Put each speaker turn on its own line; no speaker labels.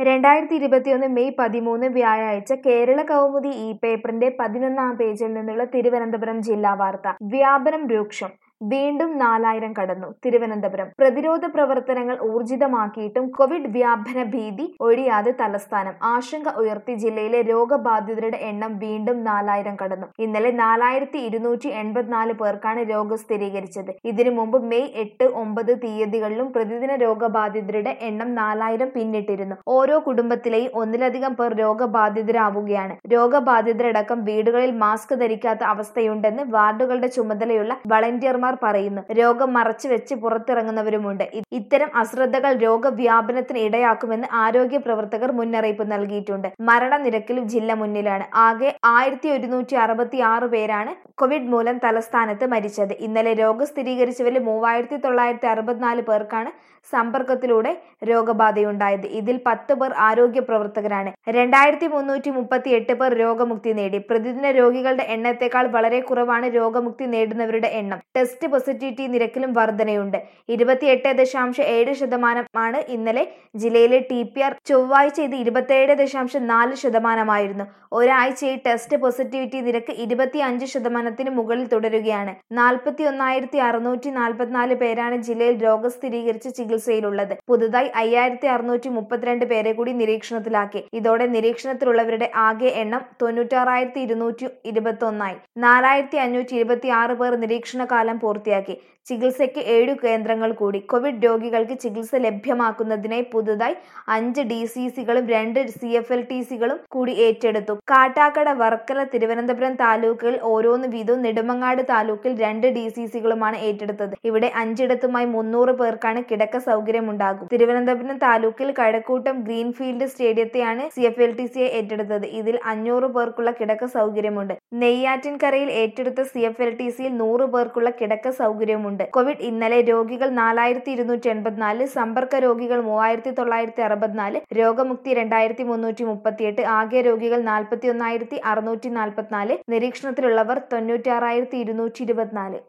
രണ്ടായിരത്തി ഇരുപത്തിയൊന്ന് മെയ് പതിമൂന്ന് വ്യാഴാഴ്ച കേരള കൗമുദി ഈ പേപ്പറിന്റെ പതിനൊന്നാം പേജിൽ നിന്നുള്ള തിരുവനന്തപുരം ജില്ലാ വാർത്ത വ്യാപനം രൂക്ഷം വീണ്ടും നാലായിരം കടന്നു തിരുവനന്തപുരം പ്രതിരോധ പ്രവർത്തനങ്ങൾ ഊർജിതമാക്കിയിട്ടും കോവിഡ് വ്യാപന ഭീതി ഒഴിയാതെ തലസ്ഥാനം ആശങ്ക ഉയർത്തി ജില്ലയിലെ രോഗബാധിതരുടെ എണ്ണം വീണ്ടും നാലായിരം കടന്നു ഇന്നലെ നാലായിരത്തി ഇരുന്നൂറ്റി എൺപത്തിനാല് പേർക്കാണ് രോഗം സ്ഥിരീകരിച്ചത് ഇതിനു മുമ്പ് മെയ് എട്ട് ഒമ്പത് തീയതികളിലും പ്രതിദിന രോഗബാധിതരുടെ എണ്ണം നാലായിരം പിന്നിട്ടിരുന്നു ഓരോ കുടുംബത്തിലെയും ഒന്നിലധികം പേർ രോഗബാധിതരാവുകയാണ് രോഗബാധിതരടക്കം വീടുകളിൽ മാസ്ക് ധരിക്കാത്ത അവസ്ഥയുണ്ടെന്ന് വാർഡുകളുടെ ചുമതലയുള്ള വളണ്ടിയർമാർ പറയുന്നു രോഗം മറച്ചു വെച്ച് പുറത്തിറങ്ങുന്നവരുമുണ്ട് ഇ- ഇത്തരം അശ്രദ്ധകൾ രോഗവ്യാപനത്തിന് ഇടയാക്കുമെന്ന് ആരോഗ്യ പ്രവർത്തകർ മുന്നറിയിപ്പ് നൽകിയിട്ടുണ്ട് മരണനിരക്കിലും ജില്ല മുന്നിലാണ് ആകെ ആയിരത്തി ഒരുന്നൂറ്റി അറുപത്തി ആറ് പേരാണ് കോവിഡ് മൂലം തലസ്ഥാനത്ത് മരിച്ചത് ഇന്നലെ രോഗം സ്ഥിരീകരിച്ചവരിൽ മൂവായിരത്തി തൊള്ളായിരത്തി അറുപത്തിനാല് പേർക്കാണ് സമ്പർക്കത്തിലൂടെ രോഗബാധയുണ്ടായത് ഇതിൽ പത്ത് പേർ ആരോഗ്യ പ്രവർത്തകരാണ് രണ്ടായിരത്തി മുന്നൂറ്റി മുപ്പത്തി എട്ട് പേർ രോഗമുക്തി നേടി പ്രതിദിന രോഗികളുടെ എണ്ണത്തെക്കാൾ വളരെ കുറവാണ് രോഗമുക്തി നേടുന്നവരുടെ എണ്ണം ടെസ്റ്റ് പോസിറ്റിവിറ്റി നിരക്കിലും വർധനയുണ്ട് ഇരുപത്തിയെട്ട് ദശാംശം ഏഴ് ശതമാനമാണ് ഇന്നലെ ജില്ലയിലെ ടി പി ആർ ചൊവ്വാഴ്ച ഇത് ഇരുപത്തിയേഴ് ദശാംശം നാല് ശതമാനമായിരുന്നു ഒരാഴ്ചയിൽ ടെസ്റ്റ് പോസിറ്റിവിറ്റി നിരക്ക് ഇരുപത്തി അഞ്ച് ശതമാനത്തിന് മുകളിൽ തുടരുകയാണ് നാൽപ്പത്തി ഒന്നായിരത്തി അറുന്നൂറ്റി നാൽപ്പത്തിനാല് പേരാണ് ജില്ലയിൽ രോഗം സ്ഥിരീകരിച്ച് ചികിത്സയിലുള്ളത് പുതുതായി അയ്യായിരത്തി അറുന്നൂറ്റി മുപ്പത്തിരണ്ട് പേരെ കൂടി നിരീക്ഷണത്തിലാക്കി ഇതോടെ നിരീക്ഷണത്തിലുള്ളവരുടെ ആകെ എണ്ണം തൊണ്ണൂറ്റാറായിരത്തി ഇരുന്നൂറ്റി ഇരുപത്തി ഒന്നായി നാലായിരത്തി അഞ്ഞൂറ്റി ഇരുപത്തി ആറ് പേർ നിരീക്ഷണ കാലം പൂർത്തിയാക്കി ചികിത്സയ്ക്ക് ഏഴു കേന്ദ്രങ്ങൾ കൂടി കോവിഡ് രോഗികൾക്ക് ചികിത്സ ലഭ്യമാക്കുന്നതിനായി പുതുതായി അഞ്ച് ഡി സി സികളും രണ്ട് സി എഫ് എൽ ടി സികളും കൂടി ഏറ്റെടുത്തു കാട്ടാക്കട വർക്കല തിരുവനന്തപുരം താലൂക്കുകൾ ഓരോന്ന് വീതവും നെടുമങ്ങാട് താലൂക്കിൽ രണ്ട് ഡി സി സികളുമാണ് ഏറ്റെടുത്തത് ഇവിടെ അഞ്ചിടത്തുമായി മുന്നൂറ് പേർക്കാണ് കിടക്ക സൗകര്യമുണ്ടാകും തിരുവനന്തപുരം താലൂക്കിൽ കഴക്കൂട്ടം ഗ്രീൻഫീൽഡ് സ്റ്റേഡിയത്തെയാണ് സി എഫ് എൽ ടി സിയെ ഏറ്റെടുത്തത് ഇതിൽ അഞ്ഞൂറ് പേർക്കുള്ള കിടക്ക സൗകര്യമുണ്ട് നെയ്യാറ്റിൻകരയിൽ ഏറ്റെടുത്ത സി എഫ് എൽ ടി സിയിൽ നൂറ് പേർക്കുള്ള കിടക്ക സൗകര്യമുണ്ട് കോവിഡ് ഇന്നലെ രോഗികൾ നാലായിരത്തി ഇരുന്നൂറ്റി എൺപത്തിനാല് സമ്പർക്ക രോഗികൾ മൂവായിരത്തി തൊള്ളായിരത്തി അറുപത്തിനാല് രോഗമുക്തി രണ്ടായിരത്തി മുന്നൂറ്റി മുപ്പത്തിയെട്ട് ആകെ രോഗികൾ നാൽപ്പത്തി ഒന്നായിരത്തി അറുന്നൂറ്റി നാൽപ്പത്തിനാല് നിരീക്ഷണത്തിലുള്ളവർ തൊണ്ണൂറ്റി ആറായിരത്തി ഇരുന്നൂറ്റി ഇരുപത്തിനാല്